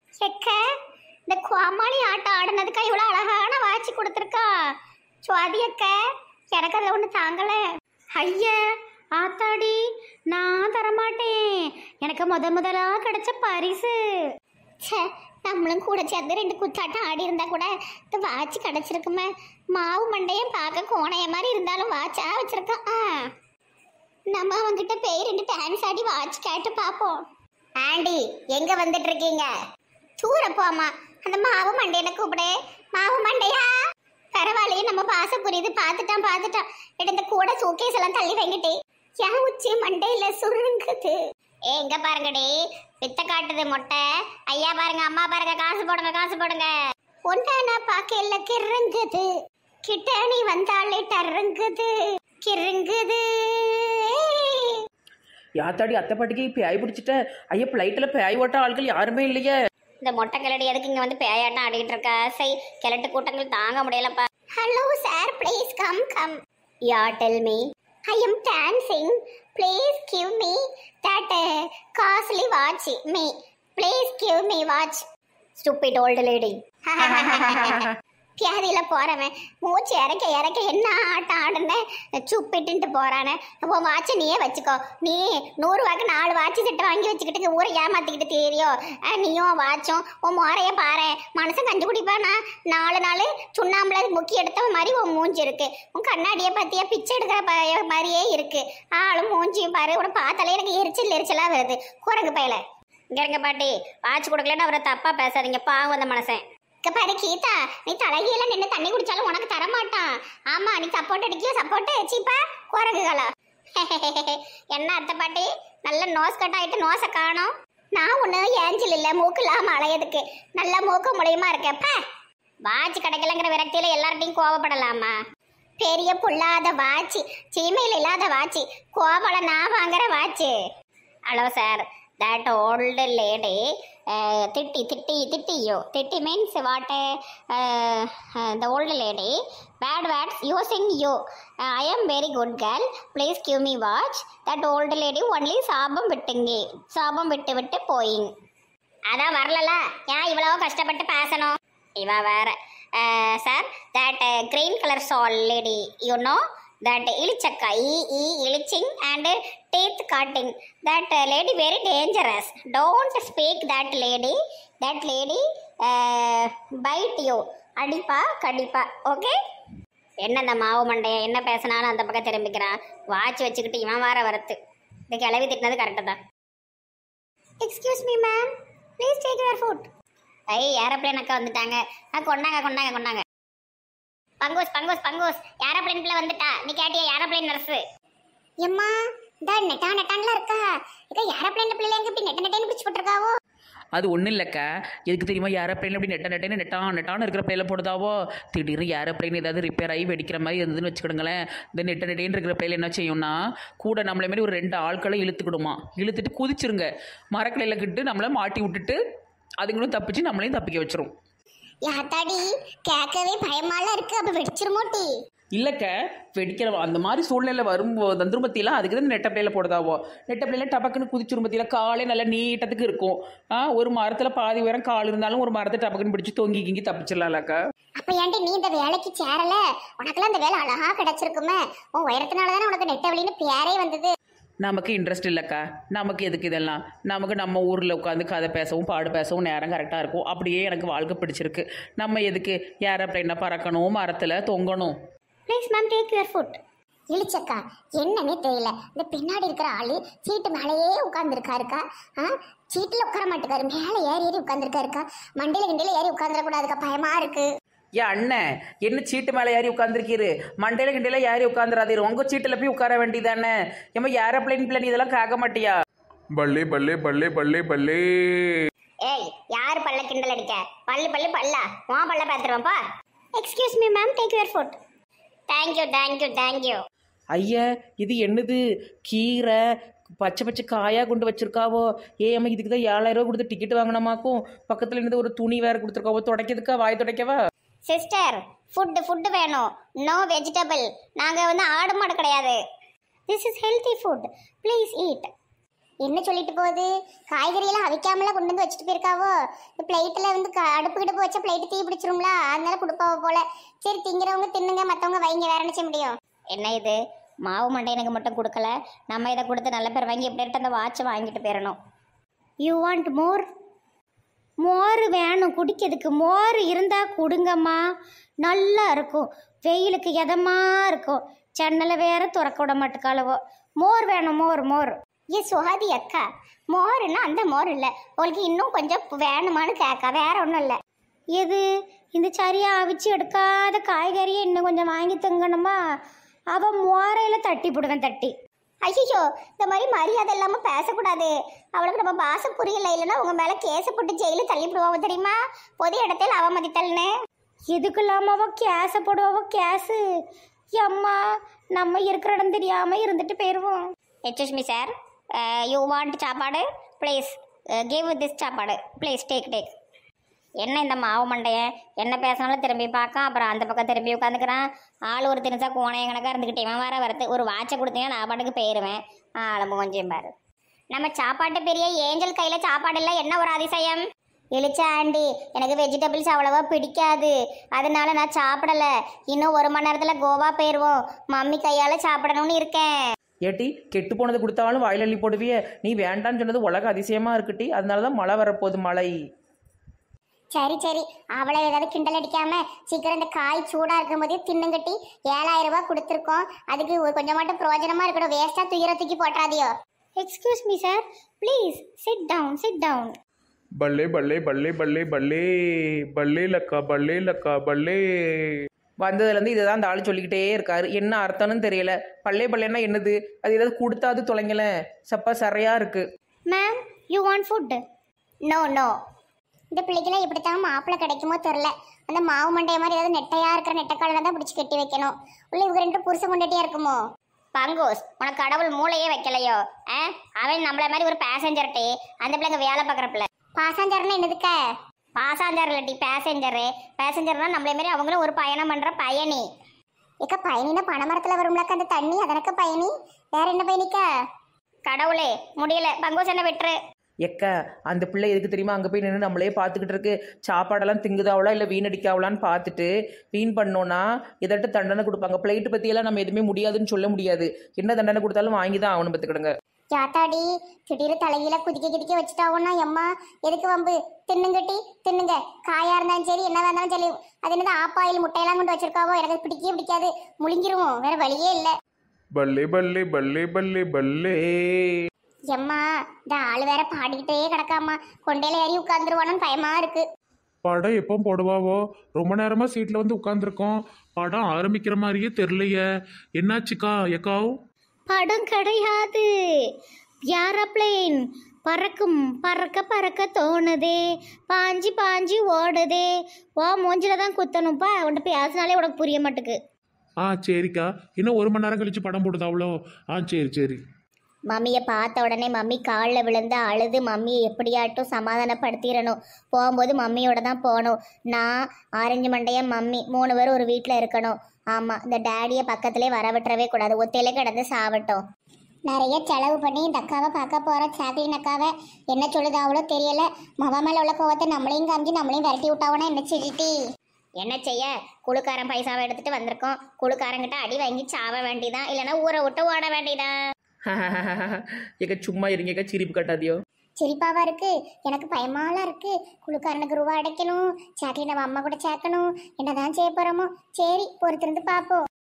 எக்க இந்த கோமாளி ஆட்டம் ஆடினதுக்கா இவ்வளோ அழகான வாட்சி கொடுத்துருக்கா சுவாதி அக்க எனக்கு அதில் ஒன்று தாங்கல ஐயா ஆத்தாடி நான் தரமாட்டேன் எனக்கு முத முதலா கிடைச்ச பரிசு ச்சே நம்மளும் கூட சேர்ந்து ரெண்டு குத்தாட்டம் ஆடி இருந்தா கூட இந்த வாட்ச் கிடைச்சிருக்குமே மாவு மண்டையும் பார்க்க கோணைய மாதிரி இருந்தாலும் வாட்சா வச்சிருக்கான் ஆ நம்ம அவங்கிட்ட போய் ரெண்டு டான்ஸ் ஆடி வாட்ச் கேட்டு பார்ப்போம் ஆண்டி எங்க வந்துட்டு இருக்கீங்க தூர போமா அந்த மாவு மண்டையில கூப்பிடு மாவு மண்டையா பரவாயில்லையே நம்ம பாச புரியுது பார்த்துட்டான் பார்த்துட்டான் எடுத்த இந்த கூட சூக்கேஸ் எல்லாம் தள்ளி வைங்கிட்டே என் உச்சி மண்டையில சுருங்குது ஏ இங்க பாருங்கடி வித்த காட்டுது மொட்டை ஐயா பாருங்க அம்மா பாருங்க காசு போடுங்க காசு போடுங்க ஒன்னா பாக்கல கிருங்குது கிட்ட நீ வந்தாலே டருங்குது கிருங்குது யாத்தாடி அத்தை பாட்டிக்கு பேய் பிடிச்சிட்ட ஐயா ஃப்ளைட்டில் பேய் ஓட்ட ஆட்கள் யாருமே இல்லையே இந்த மொட்டை கிளடி எதுக்கு இங்க வந்து பேயாட்டம் ஆடிட்டு இருக்கா சை கிழட்டு கூட்டங்கள் தாங்க முடியலப்பா hello sir please come come ya tell me I am dancing please give me that costly watch me please give me watch stupid old lady பியாதியில போறவன் மூச்சு இறக்க இறக்க என்ன ஆட்டம் ஆடுன சுப்பிட்டுன்ட்டு போறானே உன் வாட்சை நீயே வச்சுக்கோ நீ நூறு ரூபாய்க்கு நாலு வாட்சி செட்டு வாங்கி வச்சுக்கிட்டு ஊரை ஏமாத்திக்கிட்டு தெரியும் நீயும் வாட்சும் உன் முறைய பாரு மனுஷன் கஞ்சி குடிப்பானா நாலு நாள் சுண்ணாம்புல முக்கி எடுத்த மாதிரி உன் மூஞ்சி இருக்கு உன் கண்ணாடியை பத்தியா பிச்சை எடுக்கிற ப- மாதிரியே இருக்கு ஆளும் மூஞ்சியும் பாரு உன பார்த்தாலே எனக்கு எரிச்சல் எரிச்சலா வருது குரங்கு பையல இங்க இருங்க பாட்டி வாட்ச் கொடுக்கலன்னு அவரை தப்பா பேசாதீங்க பாவம் அந்த மனுஷன் இங்க பாரு கீதா நீ தலைகீழ நின்று தண்ணி குடிச்சாலும் உனக்கு தர மாட்டான் ஆமா நீ சப்போர்ட் அடிக்கியோ சப்போர்ட் சீப்பா குரங்குகளா என்ன அத்தை பாட்டி நல்ல நோஸ் கட் ஆயிட்டு நோஸை காணோம் நான் ஒண்ணு ஏஞ்சல் இல்ல மூக்கு இல்லாம அலையதுக்கு நல்ல மூக்கு முளையமா இருக்கேப்ப வாட்ச் கிடைக்கலங்கிற விரக்தியில எல்லார்ட்டையும் கோவப்படலாமா பெரிய புல்லாத வாட்சி சீமையில் இல்லாத வாட்சி கோவல நான் வாங்குற watch hello sir that old lady திட்டி திட்டி திட்டியோ திட்டி means what the old lady bad words using you I am very good girl please give me watch that old lady only சாபம் விட்டுங்க சாபம் விட்டு விட்டு போயிங் அதான் வரலல ஏன் இவ்வளோ கஷ்டப்பட்டு பேசணும் இவ வேற sir that green colour shawl lady you know that இழிச்சக்கா இ இ இழிச்சிங் அண்ட் டீத் காட்டிங் that lady very dangerous don't speak that lady that lady bite you அடிப்பா கடிப்பா ஓகே என்ன இந்த மாவு மண்டைய என்ன பேசினாலும் அந்த பக்கம் திரும்பிக்கிறான் வாட்ச் வச்சுக்கிட்டு இவன் வார வரத்து இந்த கிளவி திட்டினது கரெக்டு தான் excuse me ma'am please take your food ஐ ஏரோப்ளேன் அக்கா வந்துட்டாங்க ஆ கொண்டாங்க கொண்டாங்க கொண்டாங்க பங்கோஸ் பங்கோஸ் பங்கோஸ் ஏரோப்ளேன்ல வந்துட்டா நீ கேட்டியா ஏரோப்ளேன் நர்ஸு எம்மா இந்த நெட்டா நெட்டான்ல இருக்கா இக்க ஏரோப்ளேன்ல பிள்ளைங்க எங்க இப்படி நெட்ட நெட்டேன்னு பிடிச்சு போட்டுருக்காவோ அது ஒன்றும் இல்லைக்கா எதுக்கு தெரியுமா ஏரோப்ளைன் அப்படி நெட்ட நெட்டேன்னு நெட்டா நெட்டான்னு இருக்கிற பிள்ளைல போடுதாவோ திடீர்னு ஏரோப்ளைன் ஏதாவது ரிப்பேர் ஆகி வெடிக்கிற மாதிரி இருந்ததுன்னு வச்சுக்கிடுங்களேன் இந்த நெட்ட நெட்டேன்னு இருக்கிற பிள்ளைல என்ன செய்யும்னா கூட நம்மளை மாதிரி ஒரு ரெண்டு ஆட்களை இழுத்துக்கிடுமா இழுத்துட்டு குதிச்சிருங்க மரக்கிளையில கிட்டு நம்மளை மாட்டி விட்டுட்டு அதுங்களும் தப்பிச்சு நம்மளையும் தப்பிக்க வச்சிரும் யாத்தாடி கேட்கவே பயமால இருக்கு அப்ப வெடிச்சிருமோட்டி இல்லைக்க வெடிக்கிற அந்த மாதிரி சூழ்நிலை வரும்போது வந்துரும் பத்தியெல்லாம் அதுக்கு தான் நெட்ட பிள்ளையில போடுதாவோ நெட்ட பிள்ளையில டபக்குன்னு குதிச்சிரும் பத்தியில காலே நல்லா நீட்டத்துக்கு இருக்கும் ஆ ஒரு மரத்தில் பாதி உயரம் கால் இருந்தாலும் ஒரு மரத்தை டபக்குன்னு பிடிச்சி தொங்கி கிங்கி தப்பிச்சிடலாம்லக்கா அப்ப ஏன்டி நீ இந்த வேலைக்கு சேரல உனக்கெல்லாம் இந்த வேலை அழகா கிடைச்சிருக்குமே உன் உயரத்தினால தானே உனக்கு நெட்ட வழின்னு பேரே வந்தது நமக்கு இன்ட்ரெஸ்ட் இல்லைக்கா நமக்கு எதுக்கு இதெல்லாம் நமக்கு நம்ம ஊரில் உட்காந்து கதை பேசவும் பாடு பேசவும் நேரம் கரெக்டாக இருக்கும் அப்படியே எனக்கு வாழ்க்கை பிடிச்சிருக்கு நம்ம எதுக்கு ஏரோப்ளைனை பறக்கணும் மரத்தில் தொங்கணும் please ma'am take your food இழிச்சக்கா என்னன்னே தெரியல இந்த பின்னாடி இருக்கிற ஆளு சீட்டு மேலேயே உட்காந்துருக்காருக்கா ஆ சீட்டில் உட்கார மாட்டேக்காரு மேலே ஏறி ஏறி உட்காந்துருக்காருக்கா மண்டையில கிண்டையில ஏறி உட்காந்துடக்கூடாதுக்கா பயமா இருக்கு ஏன் அண்ணன் என்ன சீட்டு மேலே ஏறி உட்காந்துருக்கீரு மண்டையில கிண்டையில ஏறி உட்காந்துராதீரு உங்கள் சீட்டில் போய் உட்கார வேண்டியதானே ஏமா ஏரோப்ளைன் பிளான் இதெல்லாம் கேட்க மாட்டியா பல்லே பல்லே பல்லே பல்லே பல்லே ஏய் யார் பல்ல கிண்டல் அடிக்க பல்லு பல்லு பல்லா உன் பல்ல பார்த்துருவான்ப்பா excuse me ma'am take your food thank you thank you thank you ஐயா இது என்னது கீரை பச்சை பச்சை காயாக கொண்டு வச்சிருக்காவோ ஏ அம்மா இதுக்கு தான் ஏழாயிரம் ரூபா கொடுத்து டிக்கெட் வாங்கினமாக்கும் பக்கத்தில் இருந்து ஒரு துணி வேறு கொடுத்துருக்காவோ துடைக்கிறதுக்கா வாய் துடைக்கவா சிஸ்டர் ஃபுட்டு ஃபுட்டு வேணும் நோ வெஜிடபிள் நாங்கள் வந்து ஆடு மாடு கிடையாது this is healthy food please eat என்ன சொல்லிட்டு போகுது காய்கறியெல்லாம் அவிக்காமல கொண்டு வந்து வச்சுட்டு போயிருக்காவோ பிளேட்டில் வந்து க- அடுப்பு கிடப்பு வச்சா பிளேட்டு தீ பிடிச்சிரும்ல அதனால கொடுப்பாவோ போல சரி திங்கிறவங்க தின்னுங்க மற்றவங்க வைங்க வேற என்ன செய்ய முடியும் என்ன இது மாவு மண்டையனுக்கு மட்டும் கொடுக்கல நம்ம இதை கொடுத்து நல்ல பேர் வாங்கி எப்படி அந்த வாட்சை வாங்கிட்டு போயிடணும் யூ வாண்ட் மோர் மோர் வேணும் குடிக்கிறதுக்கு மோர் இருந்தால் கொடுங்கம்மா நல்லா இருக்கும் வெயிலுக்கு எதமா இருக்கும் ஜன்னலை வேற திறக்க விட மாட்டுக்காளவோ மோர் வேணும் மோர் மோர் ஏ சுகாதி அக்கா மோர்னா அந்த மோர் இல்லை உங்களுக்கு இன்னும் கொஞ்சம் வேணுமான்னு கேட்க வேற ஒன்றும் இல்லை எது இந்த சரியா அவிச்சு எடுக்காத காய்கறியை இன்னும் கொஞ்சம் வாங்கி தங்கணுமா அவ மோரையில் தட்டி போடுவேன் தட்டி ஐயோ இந்த மாதிரி மரியாதை இல்லாமல் பேசக்கூடாது அவளுக்கு நம்ம பாசம் புரியல இல்லைன்னா உங்க மேல கேஸ் போட்டு ஜெயிலு தள்ளிவிடுவாங்க தெரியுமா பொது இடத்தில் அவமதித்தல்னு எதுக்கு இல்லாம அவ கேஸ போடுவாவோ கேஸு அம்மா நம்ம இருக்கிற இடம் தெரியாம இருந்துட்டு போயிடுவோம் excuse me sir you want சாப்பாடு ப்ளீஸ் கிவ் திஸ் சாப்பாடு ப்ளீஸ் டேக் டேக் என்ன இந்த மாவு மண்டைய என்ன பேசினாலும் திரும்பி பார்க்க அப்புறம் அந்த பக்கம் திரும்பி உட்காந்துக்கிறான் ஆள் ஒரு தினசா கோணைய கணக்காக இருந்துக்கிட்டே இவன் வர வரது ஒரு வாட்சை கொடுத்தீங்கன்னா நான் பாட்டுக்கு போயிடுவேன் ஆளம்பு கொஞ்சம் பாரு நம்ம சாப்பாட்டு பெரிய ஏஞ்சல் கையில் சாப்பாடு இல்லை என்ன ஒரு அதிசயம் எலிச்சா ஆண்டி எனக்கு வெஜிடபிள்ஸ் அவ்வளவா பிடிக்காது அதனால நான் சாப்பிடல இன்னும் ஒரு மணி நேரத்தில் கோவா போயிடுவோம் மம்மி கையால் சாப்பிடணும்னு இருக்கேன் ஏட்டி கெட்டு போனது கொடுத்தாலும் வாயில் அள்ளி போடுவியே நீ வேண்டான்னு சொன்னது உலக அதிசயமாக இருக்குட்டி அதனால தான் மழை வரப்போகுது மழை சரி சரி அவளை ஏதாவது கிண்டல் அடிக்காம சீக்கிரம் இந்த காய் சூடா இருக்கும் போதே தின்னுங்கட்டி ஏழாயிரம் ரூபாய் கொடுத்துருக்கோம் அதுக்கு ஒரு கொஞ்சமாட்டும் பிரயோஜனமா இருக்கணும் வேஸ்டா துயர தூக்கி போட்டாதியோ excuse me sir please sit down sit down பல்லே பல்லே பல்லே பல்லே பல்லே பல்லே லக்கா பல்லே லக்கா பல்லே வந்ததுலேருந்து இதை தான் அந்த ஆள் சொல்லிக்கிட்டே இருக்காரு என்ன அர்த்தம்னு தெரியல பல்லே பல்லேன்னா என்னது அது ஏதாவது கொடுத்தாது தொலைங்களேன் சப்பா சரையா இருக்கு ma'am you want food no no இந்த பிள்ளைக்கெல்லாம் எப்படித்தான் மாப்பிள்ளை கிடைக்குமோ தெரில அந்த மாவு மண்டைய மாதிரி ஏதாவது நெட்டையா இருக்கிற நெட்டைக்காலில் தான் பிடிச்சி கட்டி வைக்கணும் உள்ள இவங்க ரெண்டு புருஷன் கொண்டுட்டே இருக்குமோ பங்கோஸ் உனக்கு கடவுள் மூளையே வைக்கலையோ ஆ அவன் நம்மள மாதிரி ஒரு பேசஞ்சர்ட்டே அந்த பிள்ளைங்க வேலை பார்க்குற பிள்ளை பாசஞ்சர்னா என்னதுக்க பாசாஞ்சர் இல்லாட்டி பேசஞ்சரு பேசஞ்சர்னா நம்மளே மாதிரி அவங்களும் ஒரு பயணம் பண்ற பயணி இக்க பயணினா பனைமரத்துல வரும்லக்க அந்த தண்ணி அதனக்க பயணி வேற என்ன பயணிக்க கடவுளே முடியல பங்கோஸ் என்ன விட்டுரு எக்க அந்த பிள்ளை எதுக்கு தெரியுமா அங்கே போய் நின்று நம்மளே பார்த்துக்கிட்டு இருக்கு சாப்பாடெல்லாம் திங்குதாவளா இல்லை வீணடிக்காவலான்னு பார்த்துட்டு வீண் பண்ணோன்னா எதாட்டு தண்டனை கொடுப்பாங்க பிளேட்டு பற்றியெல்லாம் நம்ம எதுவுமே முடியாதுன்னு சொல்ல முடியாது என்ன தண்டனை கொடுத்தாலும் வாங்கி தான் ஆகணும் பார்த்துக்கிடுங்க யாத்தாடி திடீர்னு தலையில குதிக்க குதிக்க வச்சுட்டாவோன்னா எம்மா எதுக்கு வம்பு தின்னுங்கட்டி தின்னுங்க காயா இருந்தாலும் சரி என்ன இருந்தாலும் சரி அது என்னது ஆப்பாயில் முட்டையெல்லாம் கொண்டு வச்சிருக்காவோ எனக்கு பிடிக்கவே பிடிக்காது முழுங்கிருவோம் வேற வழியே இல்லை பல்லே பல்லே பல்லே பல்லே பல்லே எம்மா இந்த ஆள் வேற பாடிக்கிட்டே கிடக்காமா கொண்டையில ஏறி உட்காந்துருவானு பயமா இருக்கு படம் எப்போ போடுவாவோ ரொம்ப நேரமா சீட்ல வந்து உட்காந்துருக்கோம் படம் ஆரம்பிக்கிற மாதிரியே தெரியலையே என்னாச்சுக்கா எக்காவ் படம் கிடையாது ஏரோப்ளேன் பறக்கும் பறக்க பறக்க தோணுதே பாஞ்சி பாஞ்சி ஓடுதே ஓ மூஞ்சில தான் குத்தணும்ப்பா உன்ட்ட பேசினாலே உனக்கு புரிய மாட்டுக்கு ஆ சரிக்கா இன்னும் ஒரு மணி நேரம் கழிச்சு படம் போடுதாவளோ ஆ சரி சரி மம்மியை பார்த்த உடனே மம்மி காலில் விழுந்து அழுது மம்மியை எப்படியாட்டும் சமாதானப்படுத்திடணும் போகும்போது மம்மியோட தான் போகணும் நான் ஆரஞ்சு மண்டையன் மம்மி மூணு பேரும் ஒரு வீட்டில் இருக்கணும் ஆமாம் இந்த டேடியை பக்கத்துலேயே வர விட்டுறவே கூடாது ஒத்தையிலே கிடந்து சாவட்டும் நிறைய செலவு பண்ணி இந்த அக்காவை பார்க்க போகிற சாக்லின் அக்காவை என்ன சொல்லுது அவ்வளோ தெரியல மக மேலே உள்ள கோவத்தை நம்மளையும் காமிச்சு நம்மளையும் விரட்டி விட்டாவனா என்ன சொல்லிட்டி என்ன செய்ய குழுக்காரன் பைசாவை எடுத்துட்டு வந்திருக்கோம் குழுக்காரங்கிட்ட அடி வாங்கி சாவ வேண்டியதான் இல்லைன்னா ஊரை விட்டு ஓட வேண்டியதான் எங்க சும்மா இருங்க சிரிப்பு கட்டாதியோ சிரிப்பாவா இருக்கு எனக்கு பயமாலாம் இருக்கு குழுக்காரனுக்கு ரூபா அடைக்கணும் சாக்லேட் நம்ம அம்மா கூட சேர்க்கணும் என்னதான் செய்ய போறோமோ சரி பொறுத்திருந்து பார்ப்போம்